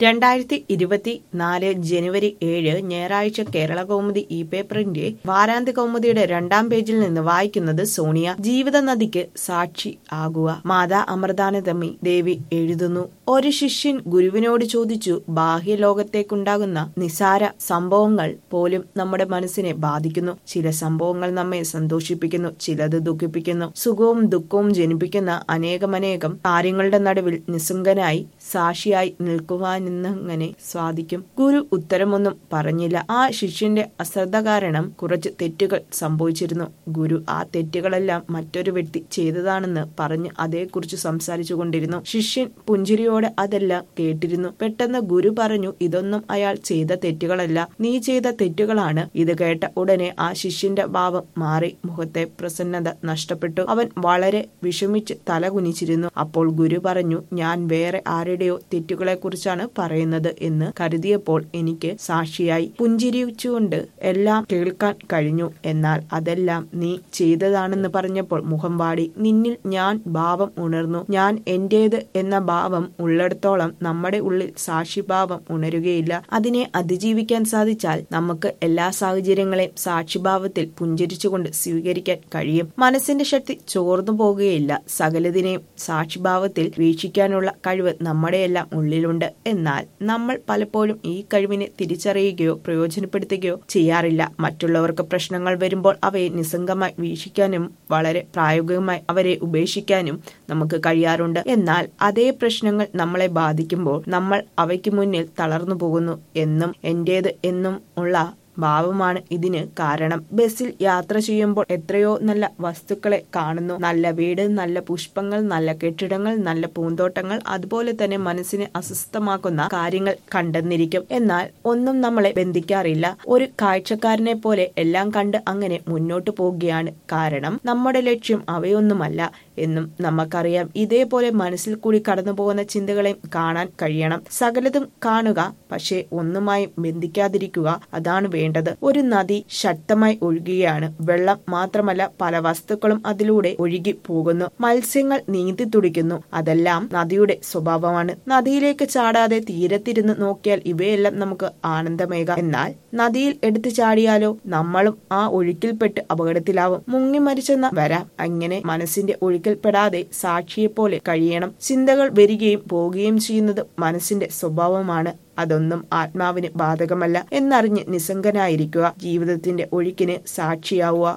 രണ്ടായിരത്തി ഇരുപത്തി നാല് ജനുവരി ഏഴ് ഞായറാഴ്ച കേരള കൗമുദി ഇ പേപ്പറിന്റെ വാരാന്ത്യ കൗമുദിയുടെ രണ്ടാം പേജിൽ നിന്ന് വായിക്കുന്നത് സോണിയ ജീവിത നദിക്ക് സാക്ഷി ആകുക മാതാ അമൃതാനന്ദമി ദേവി എഴുതുന്നു ഒരു ശിഷ്യൻ ഗുരുവിനോട് ചോദിച്ചു ബാഹ്യലോകത്തേക്കുണ്ടാകുന്ന നിസാര സംഭവങ്ങൾ പോലും നമ്മുടെ മനസ്സിനെ ബാധിക്കുന്നു ചില സംഭവങ്ങൾ നമ്മെ സന്തോഷിപ്പിക്കുന്നു ചിലത് ദുഃഖിപ്പിക്കുന്നു സുഖവും ദുഃഖവും ജനിപ്പിക്കുന്ന അനേകമനേകം കാര്യങ്ങളുടെ നടുവിൽ നിസ്സുങ്കനായി സാക്ഷിയായി നിൽക്കുവാനെന്നങ്ങനെ സാധിക്കും ഗുരു ഉത്തരമൊന്നും പറഞ്ഞില്ല ആ ശിഷ്യന്റെ അശ്രദ്ധ കാരണം കുറച്ച് തെറ്റുകൾ സംഭവിച്ചിരുന്നു ഗുരു ആ തെറ്റുകളെല്ലാം മറ്റൊരു വ്യക്തി ചെയ്തതാണെന്ന് പറഞ്ഞ് അതേക്കുറിച്ച് സംസാരിച്ചു കൊണ്ടിരുന്നു ശിഷ്യൻ പുഞ്ചിരിയോടെ അതെല്ലാം കേട്ടിരുന്നു പെട്ടെന്ന് ഗുരു പറഞ്ഞു ഇതൊന്നും അയാൾ ചെയ്ത തെറ്റുകളല്ല നീ ചെയ്ത തെറ്റുകളാണ് ഇത് കേട്ട ഉടനെ ആ ശിഷ്യന്റെ ഭാവം മാറി മുഖത്തെ പ്രസന്നത നഷ്ടപ്പെട്ടു അവൻ വളരെ വിഷമിച്ച് തലകുനിച്ചിരുന്നു അപ്പോൾ ഗുരു പറഞ്ഞു ഞാൻ വേറെ ആരുടെയോ തെറ്റുകളെ കുറിച്ചാണ് പറയുന്നത് എന്ന് കരുതിയപ്പോൾ എനിക്ക് സാക്ഷിയായി പുഞ്ചിരിച്ചുകൊണ്ട് എല്ലാം കേൾക്കാൻ കഴിഞ്ഞു എന്നാൽ അതെല്ലാം നീ ചെയ്തതാണെന്ന് പറഞ്ഞപ്പോൾ മുഖം വാടി നിന്നിൽ ഞാൻ ഭാവം ഉണർന്നു ഞാൻ എന്റേത് എന്ന ഭാവം ഉള്ളിടത്തോളം നമ്മുടെ ഉള്ളിൽ സാക്ഷിഭാവം ഉണരുകയില്ല അതിനെ അതിജീവിക്കാൻ സാധിച്ചാൽ നമുക്ക് എല്ലാ സാഹചര്യങ്ങളെയും സാക്ഷിഭാവത്തിൽ പുഞ്ചിരിച്ചുകൊണ്ട് സ്വീകരിക്കാൻ കഴിയും മനസ്സിന്റെ ശക്തി ചോർന്നു പോകുകയില്ല സകലതിനെയും സാക്ഷിഭാവത്തിൽ വീക്ഷിക്കാനുള്ള കഴിവ് നമ്മുടെയെല്ലാം ഉള്ളിലുണ്ട് എന്നാൽ നമ്മൾ പലപ്പോഴും ഈ കഴിവിനെ തിരിച്ചറിയുകയോ പ്രയോജനപ്പെടുത്തുകയോ ചെയ്യാറില്ല മറ്റുള്ളവർക്ക് പ്രശ്നങ്ങൾ വരുമ്പോൾ അവയെ നിസ്സംഗമായി വീക്ഷിക്കാനും വളരെ പ്രായോഗികമായി അവരെ ഉപേക്ഷിക്കാനും നമുക്ക് കഴിയാറുണ്ട് എന്നാൽ അതേ പ്രശ്നങ്ങൾ നമ്മളെ ബാധിക്കുമ്പോൾ നമ്മൾ അവയ്ക്ക് മുന്നിൽ തളർന്നു പോകുന്നു എന്നും എന്റേത് എന്നും ഉള്ള ഭാവമാണ് ഇതിന് കാരണം ബസ്സിൽ യാത്ര ചെയ്യുമ്പോൾ എത്രയോ നല്ല വസ്തുക്കളെ കാണുന്നു നല്ല വീട് നല്ല പുഷ്പങ്ങൾ നല്ല കെട്ടിടങ്ങൾ നല്ല പൂന്തോട്ടങ്ങൾ അതുപോലെ തന്നെ മനസ്സിനെ അസ്വസ്ഥമാക്കുന്ന കാര്യങ്ങൾ കണ്ടെന്നിരിക്കും എന്നാൽ ഒന്നും നമ്മളെ ബന്ധിക്കാറില്ല ഒരു കാഴ്ചക്കാരനെ പോലെ എല്ലാം കണ്ട് അങ്ങനെ മുന്നോട്ട് പോവുകയാണ് കാരണം നമ്മുടെ ലക്ഷ്യം അവയൊന്നുമല്ല എന്നും നമുക്കറിയാം ഇതേപോലെ മനസ്സിൽ കൂടി കടന്നു പോകുന്ന ചിന്തകളെയും കാണാൻ കഴിയണം സകലതും കാണുക പക്ഷേ ഒന്നുമായും ബന്ധിക്കാതിരിക്കുക അതാണ് വേണ്ടത് ഒരു നദി ശക്തമായി ഒഴുകുകയാണ് വെള്ളം മാത്രമല്ല പല വസ്തുക്കളും അതിലൂടെ ഒഴുകി പോകുന്നു മത്സ്യങ്ങൾ നീന്തി തുടിക്കുന്നു അതെല്ലാം നദിയുടെ സ്വഭാവമാണ് നദിയിലേക്ക് ചാടാതെ തീരത്തിരുന്ന് നോക്കിയാൽ ഇവയെല്ലാം നമുക്ക് ആനന്ദമേകാം എന്നാൽ നദിയിൽ എടുത്തു ചാടിയാലോ നമ്മളും ആ ഒഴുക്കിൽപ്പെട്ട് അപകടത്തിലാവും മുങ്ങി മരിച്ചെന്ന വരാം അങ്ങനെ മനസ്സിന്റെ ഒഴുക്കിൽപ്പെടാതെ സാക്ഷിയെപ്പോലെ കഴിയണം ചിന്തകൾ വരികയും പോവുകയും ചെയ്യുന്നത് മനസ്സിന്റെ സ്വഭാവമാണ് അതൊന്നും ആത്മാവിന് ബാധകമല്ല എന്നറിഞ്ഞ് നിസ്സംഗനായിരിക്കുക ജീവിതത്തിന്റെ ഒഴുക്കിന് സാക്ഷിയാവുക